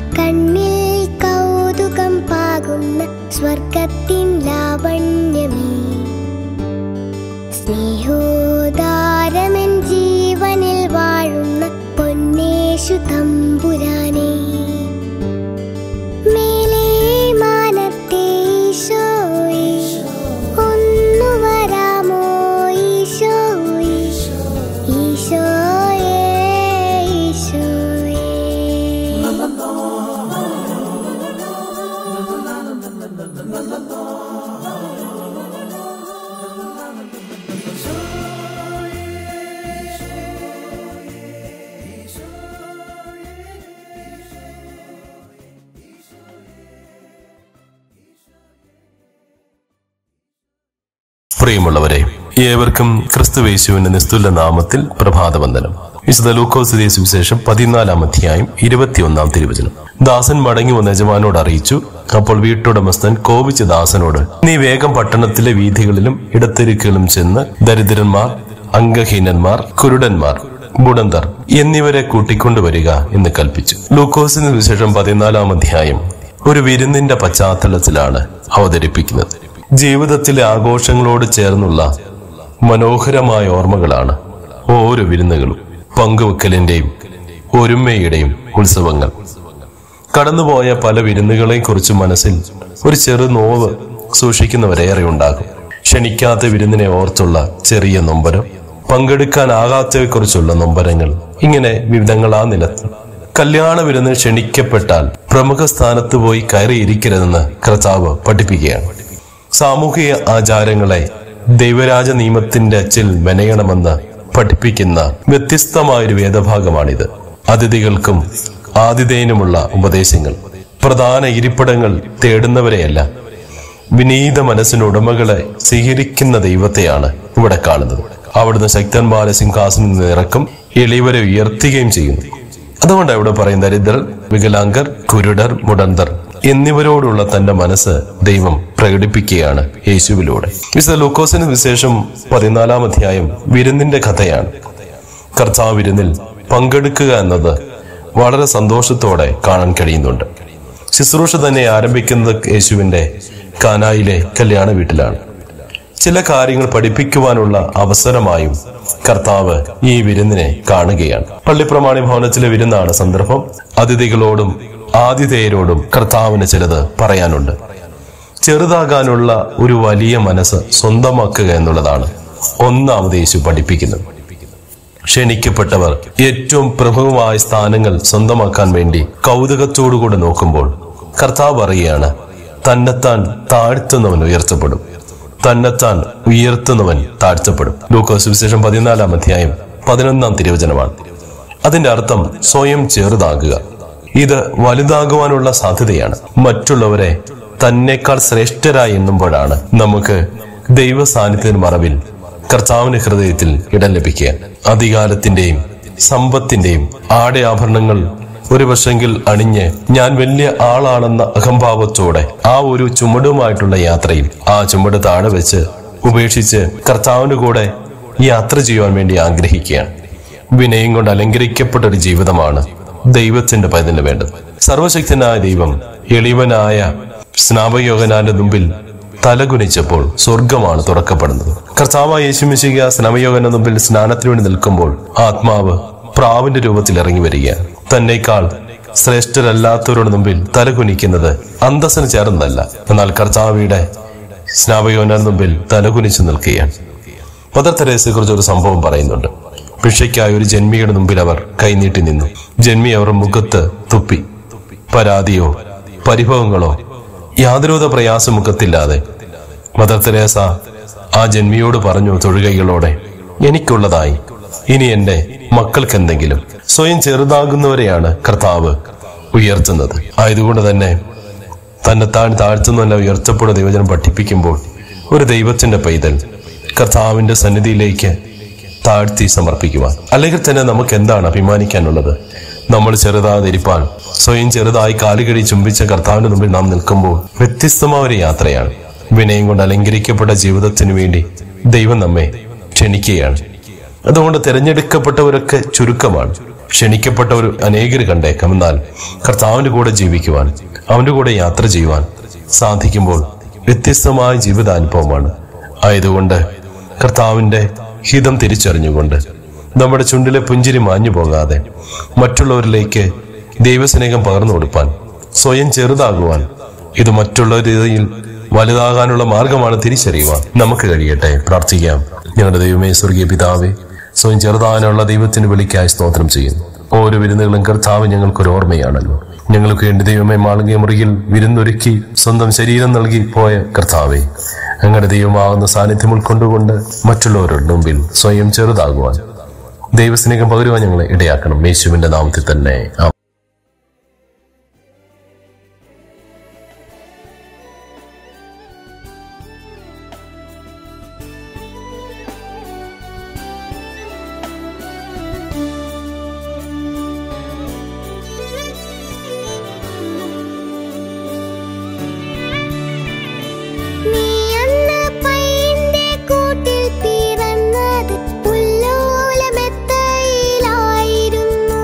കണ്ണിൽ കൗതുകം പാകുന്ന സ്വർഗത്തിൻ ലാവണ്യമേ സ്നേഹോദാരമൻ ജീവനിൽ വാഴുന്ന പൊന്നേശു തമ്പുരാനേ മേലേ മാനത്തെ ഈശോയേ, ഒന്നു വരാമോ ഈശോയേ, ഈശോയേ, ഈശോയേ. പ്രിയമുള്ളവരെ ഏവർക്കും ക്രിസ്തുവേശുവിന്റെ നിസ്തുല നാമത്തിൽ പ്രഭാതവന്ദനം വിശുദ്ധ ലൂക്കോസ് സുവിശേഷം പതിനാലാം അധ്യായം ഇരുപത്തിയൊന്നാം തിരുവചനം ദാസൻ മടങ്ങി വന്ന യജമാനോട് അറിയിച്ചു അപ്പോൾ വീട്ടുടമസ്ഥൻ കോപിച്ച ദാസനോട് നീ വേഗം പട്ടണത്തിലെ വീഥികളിലും ഇടത്തെരുക്കുകളും ചെന്ന് ദരിദ്രന്മാർ അംഗഹീനന്മാർ കുരുടന്മാർ മുടന്തർ എന്നിവരെ കൂട്ടിക്കൊണ്ടുവരിക എന്ന് കൽപ്പിച്ചു ലൂക്കോസിന് വിശേഷം പതിനാലാം അധ്യായം ഒരു വിരുന്നിന്റെ പശ്ചാത്തലത്തിലാണ് അവതരിപ്പിക്കുന്നത് ജീവിതത്തിലെ ആഘോഷങ്ങളോട് ചേർന്നുള്ള മനോഹരമായ ഓർമ്മകളാണ് ഓരോ വിരുന്നുകളും പങ്കുവെക്കലിന്റെയും ഒരുമയുടെയും ഉത്സവങ്ങൾ കടന്നുപോയ പല വിരുന്നുകളെയും കുറിച്ച് മനസ്സിൽ ഒരു ചെറു നോവ് സൂക്ഷിക്കുന്നവരേറെ ഉണ്ടാകും ക്ഷണിക്കാത്ത വിരുന്നിനെ ഓർത്തുള്ള ചെറിയ നൊമ്പരം പങ്കെടുക്കാനാകാത്തവയെക്കുറിച്ചുള്ള നൊമ്പരങ്ങൾ ഇങ്ങനെ വിവിധങ്ങളാ നിലത്ത് കല്യാണ വിരുന്ന് ക്ഷണിക്കപ്പെട്ടാൽ പ്രമുഖ സ്ഥാനത്ത് പോയി കയറിയിരിക്കരുതെന്ന് കർത്താവ് പഠിപ്പിക്കുകയാണ് സാമൂഹിക ആചാരങ്ങളെ ദൈവരാജ നിയമത്തിന്റെ അച്ചിൽ മെനയണമെന്ന് പഠിപ്പിക്കുന്ന വ്യത്യസ്തമായൊരു വേദഭാഗമാണിത് അതിഥികൾക്കും ആതിഥേയനുമുള്ള ഉപദേശങ്ങൾ പ്രധാന ഇരിപ്പിടങ്ങൾ തേടുന്നവരെയല്ല വിനീത മനസ്സിനുടമകളെ സ്വീകരിക്കുന്ന ദൈവത്തെയാണ് ഇവിടെ കാണുന്നത് അവിടുന്ന് ശക്തന്മാരെ സിംഹാസനം നിന്ന് ഇറക്കും എളിയവരെ ഉയർത്തുകയും ചെയ്യുന്നു അതുകൊണ്ട് ഇവിടെ പറയും ദരിദ്രർ വികലാംഗർ കുരുടർ മുടന്തർ എന്നിവരോടുള്ള തന്റെ മനസ്സ് ദൈവം പ്രകടിപ്പിക്കുകയാണ് യേശുവിലൂടെ വിശുദ്ധ ലൂക്കോസിന് വിശേഷം പതിനാലാം അധ്യായം വിരുന്നിന്റെ കഥയാണ് കർത്താവ് വിരുന്നിൽ പങ്കെടുക്കുക എന്നത് വളരെ സന്തോഷത്തോടെ കാണാൻ കഴിയുന്നുണ്ട് ശുശ്രൂഷ തന്നെ ആരംഭിക്കുന്നത് യേശുവിന്റെ കാനായിലെ കല്യാണ വീട്ടിലാണ് ചില കാര്യങ്ങൾ പഠിപ്പിക്കുവാനുള്ള അവസരമായും കർത്താവ് ഈ വിരുന്നിനെ കാണുകയാണ് പള്ളിപ്രമാണി ഭവനത്തിലെ വിരുന്നാണ് സന്ദർഭം അതിഥികളോടും ആതിഥേയരോടും കർത്താവിന് ചിലത് പറയാനുണ്ട് ചെറുതാകാനുള്ള ഒരു വലിയ മനസ്സ് സ്വന്തമാക്കുക എന്നുള്ളതാണ് ഒന്നാമത് യേശു പഠിപ്പിക്കുന്നത് ക്ഷണിക്കപ്പെട്ടവർ ഏറ്റവും പ്രമുഖമായ സ്ഥാനങ്ങൾ സ്വന്തമാക്കാൻ വേണ്ടി കൗതുകത്തോടുകൂടെ നോക്കുമ്പോൾ കർത്താവ് പറയുകയാണ് തന്നെത്താൻ താഴ്ത്തുന്നവൻ ഉയർത്തപ്പെടും തന്നെത്താൻ ഉയർത്തുന്നവൻ താഴ്ത്തപ്പെടും ലൂക്കോസ് വിശേഷം പതിനാലാം അധ്യായം പതിനൊന്നാം തിരുവചനമാണ് അതിന്റെ അർത്ഥം സ്വയം ചെറുതാകുക ഇത് വലുതാകുവാനുള്ള സാധ്യതയാണ് മറ്റുള്ളവരെ തന്നെക്കാൾ ശ്രേഷ്ഠരായി എണ്ണുമ്പോഴാണ് നമുക്ക് ദൈവ സാന്നിധ്യത്തിന് മറവിൽ കർത്താവിന്റെ ഹൃദയത്തിൽ ഇടം ലഭിക്കുക അധികാരത്തിന്റെയും സമ്പത്തിന്റെയും ആടയാഭരണങ്ങൾ ഒരു പക്ഷെങ്കിൽ അണിഞ്ഞ് ഞാൻ വലിയ ആളാണെന്ന അഹംഭാവത്തോടെ ആ ഒരു ചുമടുമായിട്ടുള്ള യാത്രയിൽ ആ ചുമട് താഴെ വെച്ച് ഉപേക്ഷിച്ച് കർത്താവിന്റെ കൂടെ യാത്ര ചെയ്യുവാൻ വേണ്ടി ആഗ്രഹിക്കുകയാണ് വിനയം കൊണ്ട് അലങ്കരിക്കപ്പെട്ട ഒരു ജീവിതമാണ് ദൈവത്തിന്റെ പൈതന് വേണ്ടത് സർവശക്തനായ ദൈവം എളിവനായ സ്നാപയോഗനാന്റെ മുമ്പിൽ തലകുനിച്ചപ്പോൾ സ്വർഗമാണ് തുറക്കപ്പെടുന്നത് കർത്താവായ യേശുമിശിക സ്നാമയോഗന്റെ മുമ്പിൽ സ്നാനത്തിനു വേണ്ടി നിൽക്കുമ്പോൾ ആത്മാവ് പ്രാവിന്റെ രൂപത്തിൽ ഇറങ്ങി വരിക തന്നേക്കാൾ ശ്രേഷ്ഠരല്ലാത്തവരുടെ മുമ്പിൽ തലകുനിക്കുന്നത് അന്തസ്സിന് ചേർന്നതല്ല എന്നാൽ കർത്താവിയുടെ സ്നാപയോനാന്റെ മുമ്പിൽ തലകുനിച്ചു നിൽക്കുകയാണ് മദർ തെരേസയെ കുറിച്ച് ഒരു സംഭവം പറയുന്നുണ്ട് ഭിക്ഷയ്ക്കായി ഒരു ജന്മിയുടെ മുമ്പിൽ അവർ കൈനീട്ടി നിന്നു ജന്മി അവർ മുഖത്ത് തുപ്പി പരാതിയോ പരിഭവങ്ങളോ യാതൊരുവിധ പ്രയാസം മുഖത്തില്ലാതെ മദർ തെരേസ ആ ജന്മിയോട് പറഞ്ഞു തൊഴുകൈകളോടെ എനിക്കുള്ളതായി ഇനി എന്റെ മക്കൾക്കെന്തെങ്കിലും സ്വയം ചെറുതാകുന്നവരെയാണ് കർത്താവ് ഉയർത്തുന്നത് ആയതുകൊണ്ട് തന്നെ തന്നെ താൻ താഴ്ത്തുന്നല്ല ഉയർത്തപ്പെടുന്ന ദൈവജനം പഠിപ്പിക്കുമ്പോൾ ഒരു ദൈവത്തിന്റെ പൈതൽ കർത്താവിന്റെ സന്നിധിയിലേക്ക് താഴ്ത്തി സമർപ്പിക്കുവാൻ അല്ലെങ്കിൽ തന്നെ നമുക്ക് എന്താണ് അഭിമാനിക്കാനുള്ളത് നമ്മൾ ചെറുതാതിരിപ്പാൻ സ്വയം ചെറുതായി കാലുകടി ചുംബിച്ച കർത്താവിന്റെ മുമ്പിൽ നാം നിൽക്കുമ്പോൾ വ്യത്യസ്തമായ ഒരു യാത്രയാണ് വിനയം കൊണ്ട് അലങ്കരിക്കപ്പെട്ട ജീവിതത്തിനു വേണ്ടി ദൈവം നമ്മെ ക്ഷണിക്കുകയാണ് അതുകൊണ്ട് തിരഞ്ഞെടുക്കപ്പെട്ടവരൊക്കെ ചുരുക്കമാണ് ക്ഷണിക്കപ്പെട്ടവർ അനേകർ കണ്ടേക്കാം എന്നാൽ കർത്താവിന്റെ കൂടെ ജീവിക്കുവാൻ അവന്റെ കൂടെ യാത്ര ചെയ്യുവാൻ സാധിക്കുമ്പോൾ വ്യത്യസ്തമായ ജീവിതാനുഭവമാണ് ആയതുകൊണ്ട് കർത്താവിന്റെ ഹിതം തിരിച്ചറിഞ്ഞുകൊണ്ട് നമ്മുടെ ചുണ്ടിലെ പുഞ്ചിരി മാഞ്ഞു പോകാതെ മറ്റുള്ളവരിലേക്ക് ദൈവസ്നേഹം പകർന്നു കൊടുപ്പാൻ സ്വയം ചെറുതാകുവാൻ ഇത് മറ്റുള്ളവരിൽ വലുതാകാനുള്ള മാർഗമാണ് തിരിച്ചറിയുവാൻ നമുക്ക് കഴിയട്ടെ പ്രാർത്ഥിക്കാം ഞങ്ങളുടെ ദൈവമേ സ്വർഗീയ പിതാവേ സ്വയം ചെറുതാകാനുള്ള ദൈവത്തിന് വിളിക്കായി സ്തോത്രം ചെയ്യുന്നു ഓരോ വിരുന്നുകളും കർത്താവ് ഞങ്ങൾക്കൊരു ഓർമ്മയാണല്ലോ ഞങ്ങൾക്ക് വേണ്ടി ദൈവമേ മാളിക മുറിയിൽ വിരുന്നൊരുക്കി സ്വന്തം ശരീരം നൽകി പോയ കർത്താവെ ഞങ്ങളുടെ ദൈവമാകുന്ന സാന്നിധ്യം ഉൾക്കൊണ്ടുകൊണ്ട് മറ്റുള്ളവരുടെ മുമ്പിൽ സ്വയം ചെറുതാകുവാൻ ദൈവസ്നേഹം പകരുവാൻ ഞങ്ങളെ ഇടയാക്കണം യേശുവിന്റെ നാമത്തിൽ തന്നെ ആമേൻ. നീ അന്ന് പൈന്റെ കൂട്ടിൽ പിറന്നത് പുല്ലോലമെത്തയിലായിരുന്നു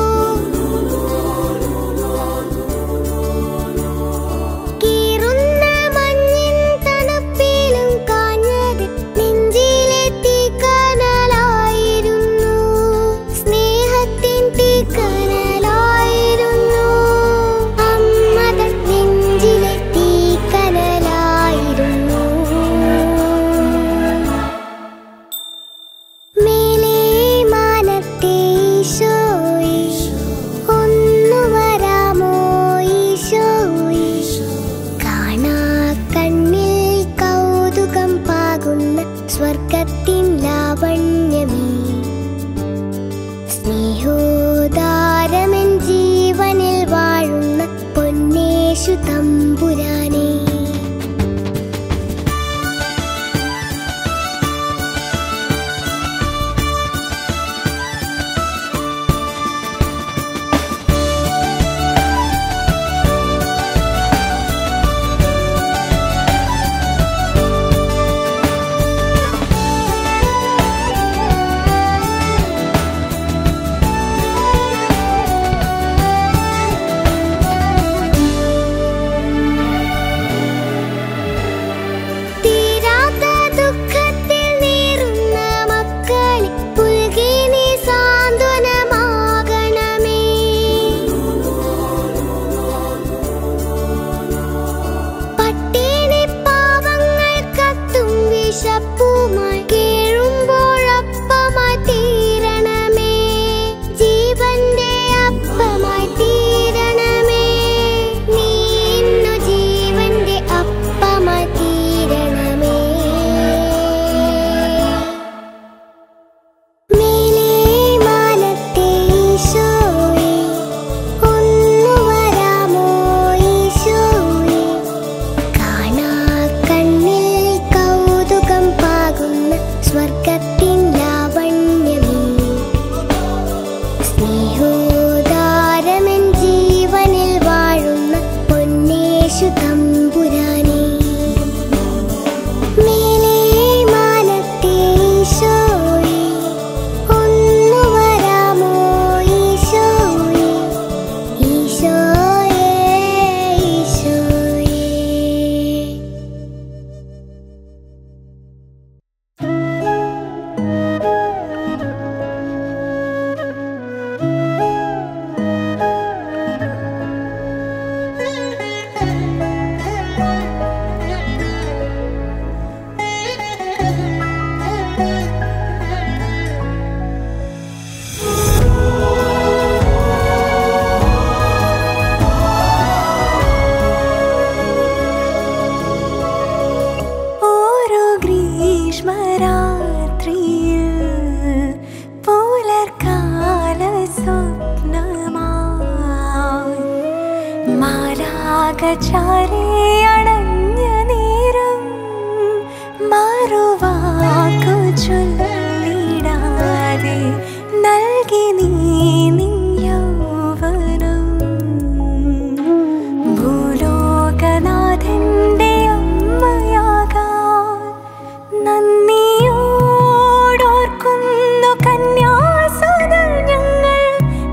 കീറുന്ന മഞ്ഞിൻ തണുപ്പിലും കാഞ്ഞത് നെഞ്ചിലെ തീക്കനലായിരുന്നു സ്നേഹത്തിൻ തീക്കനലായിരുന്നു അമ്മതൻ നെഞ്ചിലെ തീക്കനലായിരുന്നു മേലേ മാനത്തെ ഈശോയേ, ഒന്നു വരാമോ ഈശോയേ? കാണാ കണ്ണിൽ കൗതുകം പാകുന്ന സ്വർഗത്തിൻ ലാവണ്യമേ സ്നേഹോദാരമൻ ജീവനിൽ വാഴുന്ന പൊന്നേശു തമ്പുരാനേ തീരാത്ത ദുഃഖത്തിൽ നീറുന്ന മക്കളെ പുൽകി നീ സാന്ത്വനമാകണമേ പട്ടിണി പാവങ്ങൾ കത്തും വിശപ്പുമായി കേഴുമ്പോഴപ്പമായി തീരണമേ ജീവന്റെ അപ്പമായി തീരണമേ നീ ഇന്നു ജീവന്റെ അപ്പമായി തീരണമേ മേലേ മാനത്തെ ഈശോയേ, ഒന്നു വരാമോ ഈശോയേ? കാണാ കണ്ണിൽ കൗതുകം പാകുന്ന സ്വർഗത്തിൻ ലാവണ്യമേ സ്നേഹോദാരമൻ ജീവനിൽ വാഴുന്ന പൊന്നേശു തമ്പുരാനേ മേലേ മാനത്തെ ഈശോയേ, ഒന്നു വരാമോ ഈശോയേ? ഈശോയേ, ഈശോയേ. ഓരോ ഗ്രീഷ്മരാത്രിയിൽ പുലർക്കാല സ്വപ്നമായി മാലാകചാരി അടഞ്ഞ നേരം മറുവാക്കു ചൊല്ലിടാതെ നൽകി നീ നിൻ യൗവനം ഭൂലോകനാഥന്റെ അമ്മയാകാൻ നന്ദിയോടോർക്കുന്നു കന്യാസുതർ ഞങ്ങൾ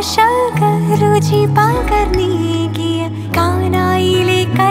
പോഷക രുചി പകർന്നീകിയ കാനായിലെ കൈ